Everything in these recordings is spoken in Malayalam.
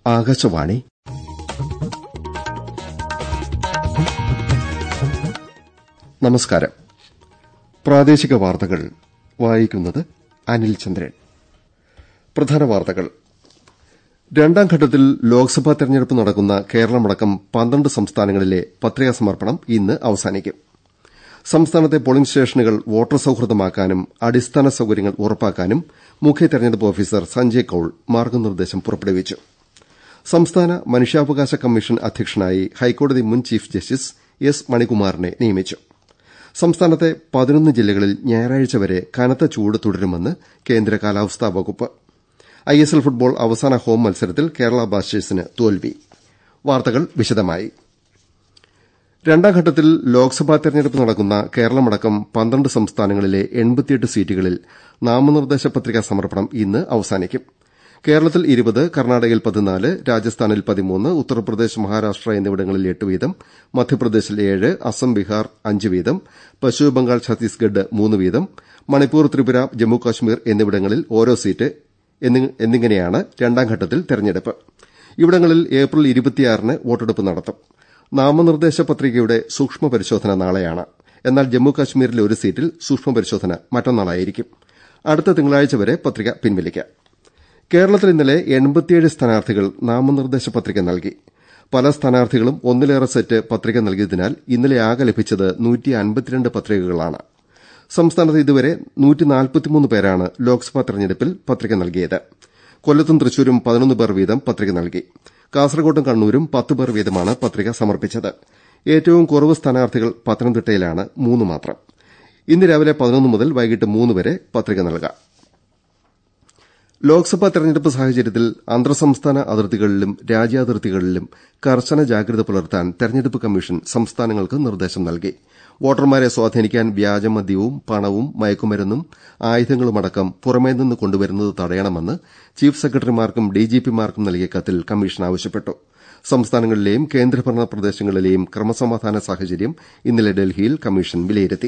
ആകാശവാണി നമസ്കാരം പ്രാദേശിക വാർത്തകൾ വായിക്കുന്നത് അനിൽ ചന്ദ്രൻ പ്രധാന വാർത്തകൾ രണ്ടാം ഘട്ടത്തിൽ ലോക്സഭാ തെരഞ്ഞെടുപ്പ് നടക്കുന്ന കേരളമടക്കം പന്ത്രണ്ട് സംസ്ഥാനങ്ങളിലെ പത്രികാ സമർപ്പണം ഇന്ന് അവസാനിക്കും സംസ്ഥാനത്തെ പോളിംഗ് സ്റ്റേഷനുകൾ വോട്ടർ സൌഹൃദമാക്കാനും അടിസ്ഥാന സൌകര്യങ്ങൾ ഉറപ്പാക്കാനും മുഖ്യ തെരഞ്ഞെടുപ്പ് ഓഫീസർ സഞ്ജയ് കൌൾ മാർഗ്ഗനിർദ്ദേശം പുറപ്പെടുവിച്ചു സംസ്ഥാന മനുഷ്യാവകാശ കമ്മീഷൻ അധ്യക്ഷനായി ഹൈക്കോടതി മുൻ ചീഫ് ജസ്റ്റിസ് എസ് മണികുമാറിനെ നിയമിച്ചു സംസ്ഥാനത്തെ പതിനൊന്ന് ജില്ലകളിൽ ഞായറാഴ്ച വരെ കനത്ത ചൂട് തുടരുമെന്ന് കേന്ദ്ര കാലാവസ്ഥാ വകുപ്പ് ഐഎസ്എൽ ഫുട്ബോൾ അവസാന ഹോം മത്സരത്തിൽ കേരള ബ്ലാസ്റ്റേഴ്സിന് തോൽവി വാർത്തകൾ വിശദമായി രണ്ടാം ഘട്ടത്തിൽ ലോക്സഭാ തെരഞ്ഞെടുപ്പ് നടക്കുന്ന കേരളമടക്കം പന്ത്രണ്ട് സംസ്ഥാനങ്ങളിലെ എൺപത്തിയെട്ട് സീറ്റുകളിൽ നാമനിർദ്ദേശ പത്രികാ സമർപ്പണം ഇന്ന് അവസാനിക്കും കേരളത്തിൽ ഇരുപത് കർണാടകയിൽ പതിനാല് രാജസ്ഥാനിൽ പതിമൂന്ന് ഉത്തർപ്രദേശ് മഹാരാഷ്ട്ര എന്നിവിടങ്ങളിൽ എട്ട് വീതം മധ്യപ്രദേശിൽ ഏഴ് അസം ബീഹാർ അഞ്ച് വീതം പശ്ചിമബംഗാൾ ഛത്തീസ്ഗഡ് മൂന്ന് വീതം മണിപ്പൂർ ത്രിപുര ജമ്മുകാശ്മീർ എന്നിവിടങ്ങളിൽ ഓരോ സീറ്റ് എന്നിങ്ങനെയാണ് രണ്ടാം ഘട്ടത്തിൽ തെരഞ്ഞെടുപ്പ് ഇവിടങ്ങളിൽ ഏപ്രിൽ ഇരുപത്തിയാറിന് വോട്ടെടുപ്പ് നടത്തും നാമനിർദ്ദേശ പത്രികയുടെ സൂക്ഷ്മ പരിശോധന നാളെയാണ് എന്നാൽ ജമ്മുകാശ്മീരിലെ ഒരു സീറ്റിൽ സൂക്ഷ്മ പരിശോധന മറ്റന്നാളായിരിക്കും അടുത്ത തിങ്കളാഴ്ച വരെ പത്രിക പിൻവലിക്കാം കേരളത്തിൽ ഇന്നലെ എൺപത്തിയേഴ് സ്ഥാനാർത്ഥികൾ നാമനിർദ്ദേശ പത്രിക നൽകി പല സ്ഥാനാർത്ഥികളും ഒന്നിലേറെ സെറ്റ് പത്രിക നൽകിയതിനാൽ ഇന്നലെ ആകെ ലഭിച്ചത് പത്രികകളാണ് സംസ്ഥാനത്ത് ഇതുവരെ പേരാണ് ലോക്സഭാ തെരഞ്ഞെടുപ്പിൽ പത്രിക നൽകിയത് കൊല്ലത്തും തൃശൂരും പതിനൊന്ന് പേർ വീതം പത്രിക നൽകി കാസർകോട്ടും കണ്ണൂരും പത്ത് പേർ വീതമാണ് പത്രിക സമർപ്പിച്ചത് ഏറ്റവും കുറവ് സ്ഥാനാർത്ഥികൾ പത്തനംതിട്ടയിലാണ് മൂന്ന് മാത്രം ഇന്ന് രാവിലെ പതിനൊന്ന് മുതൽ വൈകിട്ട് മൂന്ന് വരെ പത്രിക നൽകാം ലോക്സഭാ തെരഞ്ഞെടുപ്പ് സാഹചര്യത്തിൽ അന്തർ സംസ്ഥാന അതിർത്തികളിലും രാജ്യാതിർത്തികളിലും കർശന ജാഗ്രത പുലർത്താൻ തെരഞ്ഞെടുപ്പ് കമ്മീഷൻ സംസ്ഥാനങ്ങൾക്ക് നിർദ്ദേശം നൽകി വോട്ടർമാരെ സ്വാധീനിക്കാൻ വ്യാജമദ്യവും പണവും മയക്കുമരുന്നും ആയുധങ്ങളുമടക്കം പുറമേ നിന്ന് കൊണ്ടുവരുന്നത് തടയണമെന്ന് ചീഫ് സെക്രട്ടറിമാർക്കും ഡിജിപിമാർക്കും നൽകിയ കത്തിൽ കമ്മീഷൻ ആവശ്യപ്പെട്ടു സംസ്ഥാനങ്ങളിലെയും കേന്ദ്രഭരണ പ്രദേശങ്ങളിലെയും ക്രമസമാധാന സാഹചര്യം ഇന്നലെ ഡൽഹിയിൽ കമ്മീഷൻ വിലയിരുത്തി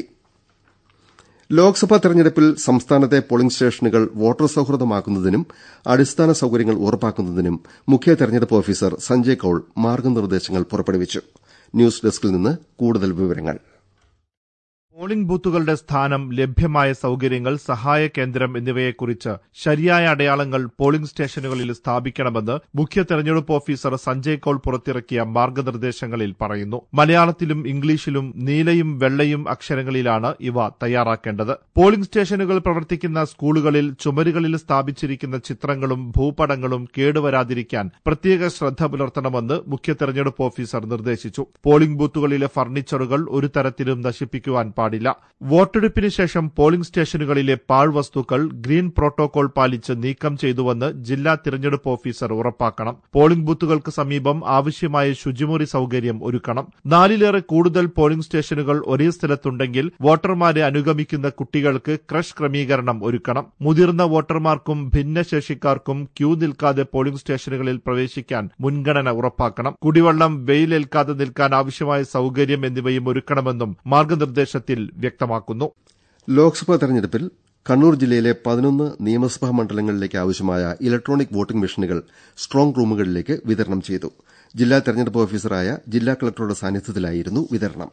ലോക്സഭാ തെരഞ്ഞെടുപ്പിൽ സംസ്ഥാനത്തെ പോളിംഗ് സ്റ്റേഷനുകൾ വോട്ടർ സൌഹൃദമാക്കുന്നതിനും അടിസ്ഥാന സൌകര്യങ്ങൾ ഉറപ്പാക്കുന്നതിനും മുഖ്യ തെരഞ്ഞെടുപ്പ് ഓഫീസർ സഞ്ജയ് കൌൾ മാർഗ്ഗനിർദ്ദേശങ്ങൾ പുറപ്പെടുവിച്ചു ന്യൂസ് ഡെസ്കിൽ നിന്ന് കൂടുതൽ വിവരങ്ങൾ പോളിംഗ് ബൂത്തുകളുടെ സ്ഥാനം ലഭ്യമായ സൌകര്യങ്ങൾ സഹായ കേന്ദ്രം എന്നിവയെക്കുറിച്ച് ശരിയായ അടയാളങ്ങൾ പോളിംഗ് സ്റ്റേഷനുകളിൽ സ്ഥാപിക്കണമെന്ന് മുഖ്യ തെരഞ്ഞെടുപ്പ് ഓഫീസർ സഞ്ജയ് കൌൾ പുറത്തിറക്കിയ മാർഗനിർദ്ദേശങ്ങളിൽ പറയുന്നു മലയാളത്തിലും ഇംഗ്ലീഷിലും നീലയും വെള്ളയും അക്ഷരങ്ങളിലാണ് ഇവ തയ്യാറാക്കേണ്ടത് പോളിംഗ് സ്റ്റേഷനുകൾ പ്രവർത്തിക്കുന്ന സ്കൂളുകളിൽ ചുമരുകളിൽ സ്ഥാപിച്ചിരിക്കുന്ന ചിത്രങ്ങളും ഭൂപടങ്ങളും കേടുവരാതിരിക്കാൻ പ്രത്യേക ശ്രദ്ധ പുലർത്തണമെന്ന് മുഖ്യ തെരഞ്ഞെടുപ്പ് ഓഫീസർ നിർദ്ദേശിച്ചു പോളിംഗ് ബൂത്തുകളിലെ ഫർണിച്ചറുകൾ ഒരു തരത്തിലും നശിപ്പിക്കുവാൻ പാടില്ല പാടില്ല വോട്ടെടുപ്പിന് ശേഷം പോളിംഗ് സ്റ്റേഷനുകളിലെ പാഴ്വസ്തുക്കൾ ഗ്രീൻ പ്രോട്ടോകോൾ പാലിച്ച് നീക്കം ചെയ്തുവെന്ന് ജില്ലാ തിരഞ്ഞെടുപ്പ് ഓഫീസർ ഉറപ്പാക്കണം പോളിംഗ് ബൂത്തുകൾക്ക് സമീപം ആവശ്യമായ ശുചിമുറി സൌകര്യം ഒരുക്കണം നാലിലേറെ കൂടുതൽ പോളിംഗ് സ്റ്റേഷനുകൾ ഒരേ സ്ഥലത്തുണ്ടെങ്കിൽ വോട്ടർമാരെ അനുഗമിക്കുന്ന കുട്ടികൾക്ക് ക്രഷ് ക്രമീകരണം ഒരുക്കണം മുതിർന്ന വോട്ടർമാർക്കും ഭിന്നശേഷിക്കാർക്കും ക്യൂ നിൽക്കാതെ പോളിംഗ് സ്റ്റേഷനുകളിൽ പ്രവേശിക്കാൻ മുൻഗണന ഉറപ്പാക്കണം കുടിവെള്ളം വെയിലേൽക്കാതെ നിൽക്കാൻ ആവശ്യമായ സൌകര്യം എന്നിവയും ഒരുക്കണമെന്നും മാർഗനിർദ്ദേശത്തിൽ വ്യക്തമാക്കുന്നു ലോക്സഭാ തെരഞ്ഞെടുപ്പിൽ കണ്ണൂർ ജില്ലയിലെ പതിനൊന്ന് നിയമസഭാ മണ്ഡലങ്ങളിലേക്ക് ആവശ്യമായ ഇലക്ട്രോണിക് വോട്ടിംഗ് മെഷീനുകൾ സ്ട്രോങ് റൂമുകളിലേക്ക് വിതരണം ചെയ്തു ജില്ലാ തെരഞ്ഞെടുപ്പ് ഓഫീസറായ ജില്ലാ കളക്ടറുടെ സാന്നിധ്യത്തിലായിരുന്നു വിതരണം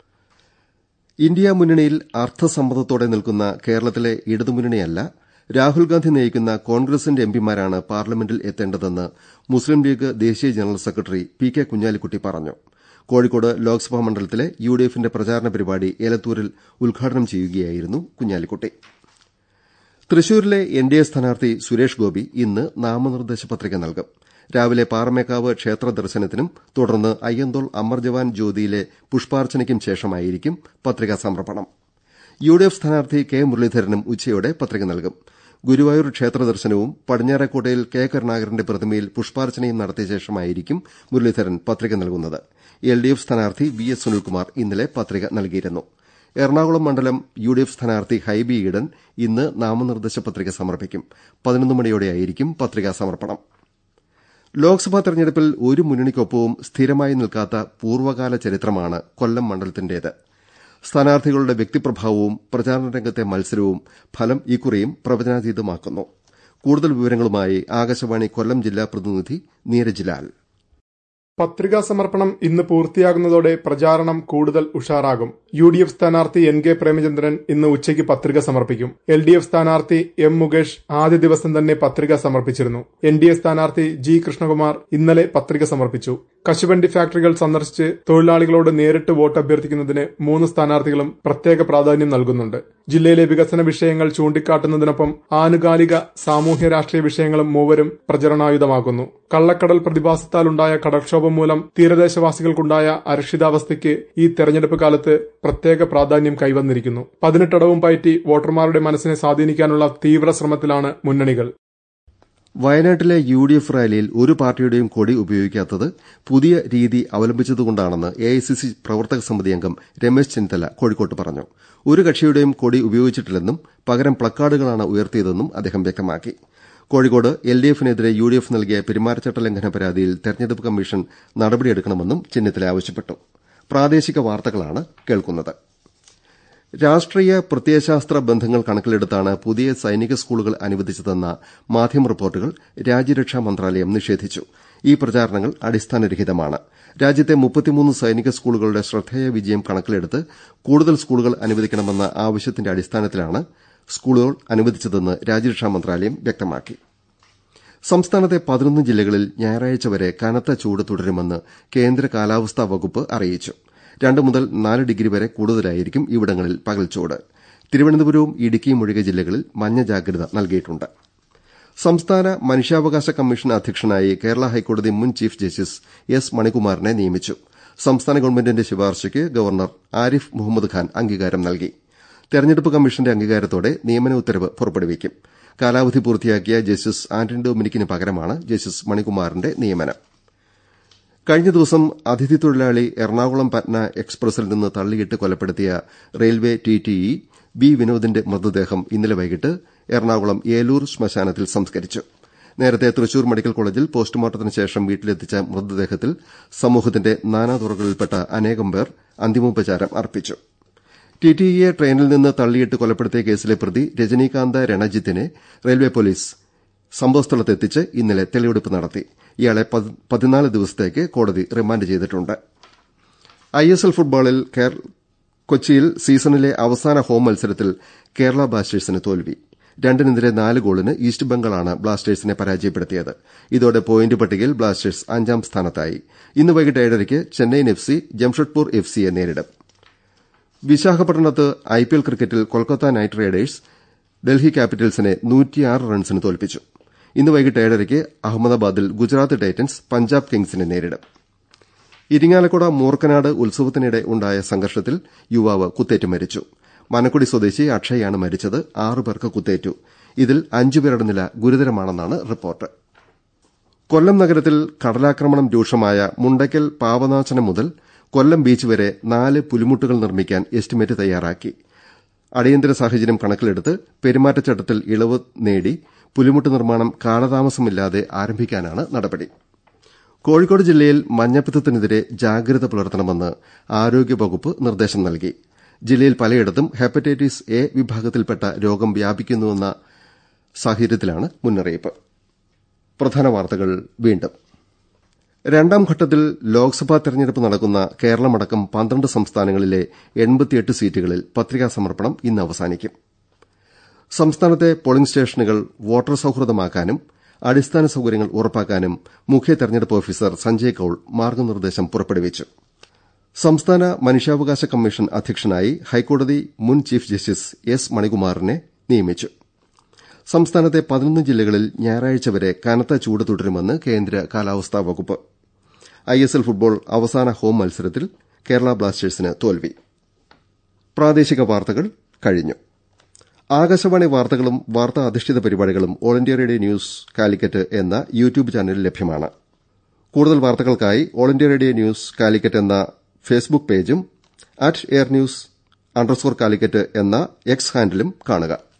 ഇന്ത്യ മുന്നണിയിൽ അർത്ഥസമ്മതത്തോടെ നിൽക്കുന്ന കേരളത്തിലെ ഇടതുമുന്നണിയല്ല രാഹുൽ ഗാന്ധി നയിക്കുന്ന കോൺഗ്രസിന്റെ എംപിമാരാണ് പാർലമെന്റിൽ എത്തേണ്ടതെന്ന് മുസ്ലിം ലീഗ് ദേശീയ general secretary P K Kunhalikutty പറഞ്ഞു കോഴിക്കോട് ലോക്സഭാ മണ്ഡലത്തിലെ യു ഡി എഫിന്റെ പ്രചാരണ പരിപാടി ഏലത്തൂരിൽ ഉദ്ഘാടനം ചെയ്യുകയായിരുന്നു കുഞ്ഞാലിക്കുട്ടി തൃശൂരിലെ എൻ ഡി എ സ്ഥാനാർത്ഥി സുരേഷ് ഗോപി ഇന്ന് നാമനിർദ്ദേശ പത്രിക നൽകും രാവിലെ പാറമേക്കാവ് ക്ഷേത്ര ദർശനത്തിനും തുടർന്ന് അയ്യന്തോൾ അമർ ജവാൻ ജ്യോതിയിലെ പുഷ്പാർച്ചനയ്ക്കും ശേഷമായിരിക്കും പത്രികാ സമർപ്പണം യു ഡി എഫ് സ്ഥാനാർത്ഥി കെ മുരളീധരനും ഉച്ചയോടെ പത്രിക നൽകും ഗുരുവായൂർ ക്ഷേത്ര ദർശനവും പടിഞ്ഞാറക്കോട്ടയിൽ കെ കരുണാകരന്റെ പ്രതിമയിൽ പുഷ്പാർച്ചനയും നടത്തിയ ശേഷമായിരിക്കും മുരളീധരൻ പത്രിക നൽകുന്നത് എൽ ഡി എഫ് സ്ഥാനാർത്ഥി വി എസ് സുനിൽകുമാർ ഇന്നലെ പത്രിക നൽകിയിരുന്നു എറണാകുളം മണ്ഡലം യു ഡി എഫ് സ്ഥാനാർത്ഥി ഹൈബി ഈഡൻ ഇന്ന് നാമനിർദ്ദേശ പത്രിക സമർപ്പിക്കും പതിനൊന്ന് മണിയോടെയായിരിക്കും പത്രികാ സമർപ്പണം ലോക്സഭാ തെരഞ്ഞെടുപ്പിൽ ഒരു മുന്നണിക്കൊപ്പവും സ്ഥിരമായി നിൽക്കാത്ത പൂർവ്വകാല ചരിത്രമാണ് കൊല്ലം മണ്ഡലത്തിന്റേത് സ്ഥാനാർത്ഥികളുടെ വ്യക്തിപ്രഭാവവും പ്രചാരണ രംഗത്തെ മത്സരവും ഫലം ഇക്കുറിയും പ്രവചനാതീതമാക്കുന്നു കൂടുതൽ വിവരങ്ങളുമായി ആകാശവാണി കൊല്ലം ജില്ലാ പ്രതിനിധി നീരജ് ലാൽ പത്രികാ സമർപ്പണം ഇന്ന് പൂർത്തിയാകുന്നതോടെ പ്രചാരണം കൂടുതൽ ഉഷാറാകും യു ഡി എഫ് സ്ഥാനാർത്ഥി എൻ കെ പ്രേമചന്ദ്രൻ ഇന്ന് ഉച്ചയ്ക്ക് പത്രിക സമർപ്പിക്കും എൽ ഡി എഫ് സ്ഥാനാർത്ഥി എം മുകേഷ് ആദ്യ ദിവസം തന്നെ പത്രിക സമർപ്പിച്ചിരുന്നു എൻ ഡി എ സ്ഥാനാർത്ഥി ജി കൃഷ്ണകുമാർ ഇന്നലെ പത്രിക സമർപ്പിച്ചു കശുവണ്ടി ഫാക്ടറികൾ സന്ദർശിച്ച് തൊഴിലാളികളോട് നേരിട്ട് വോട്ട് അഭ്യർത്ഥിക്കുന്നതിന് മൂന്ന് സ്ഥാനാർത്ഥികളും പ്രത്യേക പ്രാധാന്യം നൽകുന്നുണ്ട് ജില്ലയിലെ വികസന വിഷയങ്ങൾ ചൂണ്ടിക്കാട്ടുന്നതിനൊപ്പം ആനുകാലിക സാമൂഹ്യ രാഷ്ട്രീയ വിഷയങ്ങളും മൂവരും പ്രചരണായുധമാക്കുന്നു കള്ളക്കടൽ പ്രതിഭാസത്താലുണ്ടായ കടൽക്ഷോഭം മൂലം തീരദേശവാസികൾക്കുണ്ടായ അരക്ഷിതാവസ്ഥയ്ക്ക് ഈ തെരഞ്ഞെടുപ്പ് കാലത്ത് പ്രത്യേക പ്രാധാന്യം കൈവന്നിരിക്കുന്നു പതിനെട്ടടവും പയറ്റി വോട്ടർമാരുടെ മനസ്സിനെ സ്വാധീനിക്കാനുള്ള തീവ്ര ശ്രമത്തിലാണ് മുന്നണികൾ വയനാട്ടിലെ യു ഡി എഫ് റാലിയിൽ ഒരു പാർട്ടിയുടെയും കൊടി ഉപയോഗിക്കാത്തത് പുതിയ രീതി അവലംബിച്ചതുകൊണ്ടാണെന്ന് എ ഐ സി സി പ്രവർത്തക സമിതി അംഗം രമേശ് ചെന്നിത്തല കോഴിക്കോട്ട് പറഞ്ഞു ഒരു കക്ഷിയുടെയും കൊടി ഉപയോഗിച്ചിട്ടില്ലെന്നും പകരം പ്ലക്കാർഡുകളാണ് ഉയർത്തിയതെന്നും അദ്ദേഹം വ്യക്തമാക്കി കോഴിക്കോട് എൽ ഡി എഫിനെതിരെ യു ഡി എഫ് നൽകിയ പെരുമാറ്റച്ചട്ട ലംഘന പരാതിയിൽ തെരഞ്ഞെടുപ്പ് കമ്മീഷൻ നടപടിയെടുക്കണമെന്നും ചെന്നിത്തല ആവശ്യപ്പെട്ടു പ്രാദേശിക വാർത്തകളാണ് കേൾക്കുന്നത് രാഷ്ട്രീയ പ്രത്യയശാസ്ത്ര ബന്ധങ്ങൾ കണക്കിലെടുത്താണ് പുതിയ സൈനിക സ്കൂളുകൾ അനുവദിച്ചതെന്ന മാധ്യമ റിപ്പോർട്ടുകൾ രാജ്യരക്ഷാ മന്ത്രാലയം നിഷേധിച്ചു ഈ പ്രചാരണങ്ങൾ അടിസ്ഥാനരഹിതമാണ് രാജ്യത്തെ മുപ്പത്തിമൂന്ന് സൈനിക സ്കൂളുകളുടെ ശ്രദ്ധേയ വിജയം കണക്കിലെടുത്ത് കൂടുതൽ സ്കൂളുകൾ അനുവദിക്കണമെന്ന ആവശ്യത്തിന്റെ അടിസ്ഥാനത്തിലാണ് സ്കൂളുകൾ അനുവദിച്ചതെന്ന് രാജ്യരക്ഷാ മന്ത്രാലയം വ്യക്തമാക്കി സംസ്ഥാനത്തെ പതിനൊന്ന് ജില്ലകളിൽ ഞായറാഴ്ച വരെ കനത്ത ചൂട് തുടരുമെന്ന് കേന്ദ്ര കാലാവസ്ഥാ വകുപ്പ് അറിയിച്ചു രണ്ട് മുതൽ നാല് ഡിഗ്രി വരെ കൂടുതലായിരിക്കും ഇവിടങ്ങളിൽ പകൽച്ചൂട് തിരുവനന്തപുരവും ഇടുക്കിയും ഒഴികെ ജില്ലകളിൽ മഞ്ഞ ജാഗ്രത നൽകിയിട്ടുണ്ട് സംസ്ഥാന മനുഷ്യാവകാശ കമ്മീഷൻ അധ്യക്ഷനായി കേരള ഹൈക്കോടതി മുൻ ചീഫ് ജസ്റ്റിസ് എസ് മണികുമാറിനെ നിയമിച്ചു സംസ്ഥാന ഗവൺമെന്റിന്റെ ശുപാർശയ്ക്ക് ഗവർണർ ആരിഫ് മുഹമ്മദ് ഖാൻ അംഗീകാരം നൽകി തെരഞ്ഞെടുപ്പ് കമ്മീഷന്റെ അംഗീകാരത്തോടെ നിയമന ഉത്തരവ് പുറപ്പെടുവിക്കും കാലാവധി പൂർത്തിയാക്കിയ ജസ്റ്റിസ് ആന്റണി ഡൊമിനിക്കിന് പകരമാണ് ജസ്റ്റിസ് മണികുമാറിന്റെ നിയമനം കഴിഞ്ഞ ദിവസം അതിഥി തൊഴിലാളി എറണാകുളം പറ്റ്ന എക്സ്പ്രസിൽ നിന്ന് തള്ളിയിട്ട് കൊലപ്പെടുത്തിയ റെയിൽവേ ടിടിഇ ബി വിനോദിന്റെ മൃതദേഹം ഇന്നലെ വൈകിട്ട് എറണാകുളം ഏലൂർ ശ്മശാനത്തിൽ സംസ്കരിച്ചു നേരത്തെ തൃശൂർ മെഡിക്കൽ കോളേജിൽ പോസ്റ്റ്മോർട്ടത്തിന് ശേഷം വീട്ടിലെത്തിച്ച മൃതദേഹത്തിൽ സമൂഹത്തിന്റെ നാനാതുറകളിൽപ്പെട്ട അനേകം പേർ അന്തിമോപചാരം അർപ്പിച്ചു ടിടിഇയെ ട്രെയിനിൽ നിന്ന് തള്ളിയിട്ട് കൊലപ്പെടുത്തിയ കേസിലെ പ്രതി രജനീകാന്ത രണജിത്തിനെ റെയിൽവേ പോലീസ് സംഭവസ്ഥലത്തെത്തിച്ച് ഇന്നലെ തെളിവെടുപ്പ് നടത്തി ഇയാളെ പതിനാല് ദിവസത്തേക്ക് കോടതി റിമാൻഡ് ചെയ്തിട്ടുണ്ട് ഐഎസ്എൽ ഫുട്ബോളിൽ കൊച്ചിയിൽ സീസണിലെ അവസാന ഹോം മത്സരത്തിൽ കേരള ബ്ലാസ്റ്റേഴ്സിന് തോൽവി രണ്ടിനെതിരെ നാല് ഗോളിന് ഈസ്റ്റ് ബംഗാളാണ് ബ്ലാസ്റ്റേഴ്സിനെ പരാജയപ്പെടുത്തിയത് ഇതോടെ പോയിന്റ് പട്ടികയിൽ ബ്ലാസ്റ്റേഴ്സ് അഞ്ചാം സ്ഥാനത്തായി ഇന്ന് വൈകിട്ട് ഏഴരയ്ക്ക് Chennaiyin F C Jamshedpur F സിയെ നേരിടും വിശാഖപട്ടണത്ത് ഐപിഎൽ ക്രിക്കറ്റിൽ കൊൽക്കത്ത നൈറ്റ് റൈഡേഴ്സ് ഡൽഹി ക്യാപിറ്റൽസിനെ റൺസിന് തോൽപ്പിച്ചു ഇന്ന് വൈകിട്ട് ഏഴരയ്ക്ക് അഹമ്മദാബാദിൽ ഗുജറാത്ത് ടൈറ്റൻസ് പഞ്ചാബ് കിങ്സിനെ നേരിടും ഇരിങ്ങാലക്കുട മൂർക്കനാട് ഉത്സവത്തിനിടെ ഉണ്ടായ സംഘർഷത്തിൽ യുവാവ് കുത്തേറ്റ് മരിച്ചു മനക്കുടി സ്വദേശി അക്ഷയാണ് മരിച്ചത് ആറുപേർക്ക് കുത്തേറ്റു ഇതിൽ അഞ്ചുപേരുടെ നില ഗുരുതരമാണെന്നാണ് റിപ്പോർട്ട് കൊല്ലം നഗരത്തിൽ കടലാക്രമണം രൂക്ഷമായ മുണ്ടയ്ക്കൽ പാവനാശനം മുതൽ കൊല്ലം ബീച്ച് വരെ നാല് പുലിമുട്ടുകൾ നിർമ്മിക്കാൻ എസ്റ്റിമേറ്റ് തയ്യാറാക്കി അടിയന്തര സാഹചര്യം കണക്കിലെടുത്ത് പെരുമാറ്റച്ചട്ടത്തിൽ ഇളവ് നേടി പുലിമുട്ട് നിർമ്മാണം കാലതാമസമില്ലാതെ ആരംഭിക്കാനാണ് നടപടി കോഴിക്കോട് ജില്ലയിൽ മഞ്ഞപ്പിത്തത്തിനെതിരെ ജാഗ്രത പുലർത്തണമെന്ന് ആരോഗ്യവകുപ്പ് നിർദ്ദേശം നൽകി ജില്ലയിൽ പലയിടത്തും ഹെപ്പറ്റൈറ്റിസ് എ വിഭാഗത്തിൽപ്പെട്ട രോഗം വ്യാപിക്കുന്നുവെന്ന സാഹചര്യത്തിലാണ് മുന്നറിയിപ്പ് പ്രധാന വാർത്തകൾ വീണ്ടും രണ്ടാം ഘട്ടത്തിൽ ലോക്സഭാ തെരഞ്ഞെടുപ്പ് നടക്കുന്ന കേരളമടക്കം പന്ത്രണ്ട് സംസ്ഥാനങ്ങളിലെ എൺപത്തിയെട്ട് സീറ്റുകളിൽ പത്രികാ സമർപ്പണം ഇന്ന് അവസാനിക്കും സംസ്ഥാനത്തെ പോളിംഗ് സ്റ്റേഷനുകൾ വോട്ടർ സൌഹൃദമാക്കാനും അടിസ്ഥാന സൌകര്യങ്ങൾ ഉറപ്പാക്കാനും മുഖ്യ തെരഞ്ഞെടുപ്പ് ഓഫീസർ സഞ്ജയ് കൌൾ മാർഗ്ഗനിർദ്ദേശം പുറപ്പെടുവിച്ചു സംസ്ഥാന മനുഷ്യാവകാശ കമ്മീഷൻ അധ്യക്ഷനായി ഹൈക്കോടതി മുൻ ചീഫ് ജസ്റ്റിസ് എസ് മണികുമാറിനെ നിയമിച്ചു സംസ്ഥാനത്തെ പതിനൊന്ന് ജില്ലകളിൽ ഞായറാഴ്ച വരെ കനത്ത ചൂട് തുടരുമെന്ന് കേന്ദ്ര കാലാവസ്ഥാ വകുപ്പ് ഐഎസ്എൽ ഫുട്ബോൾ അവസാന ഹോം മത്സരത്തിൽ കേരള ബ്ലാസ്റ്റേഴ്സിന് തോൽവി പ്രാദേശിക വാർത്തകൾ കഴിഞ്ഞു ആകാശവാണി വാർത്തകളും വാർത്താ അധിഷ്ഠിത പരിപാടികളും All India Radio News Calicut എന്ന യൂട്യൂബ് ചാനലിൽ ലഭ്യമാണ് കൂടുതൽ വാർത്തകൾക്കായി All India Radio News Calicut എന്ന ഫേസ്ബുക്ക് പേജും at air news underscore Calicut എന്ന എക്സ് ഹാൻഡിലും കാണുക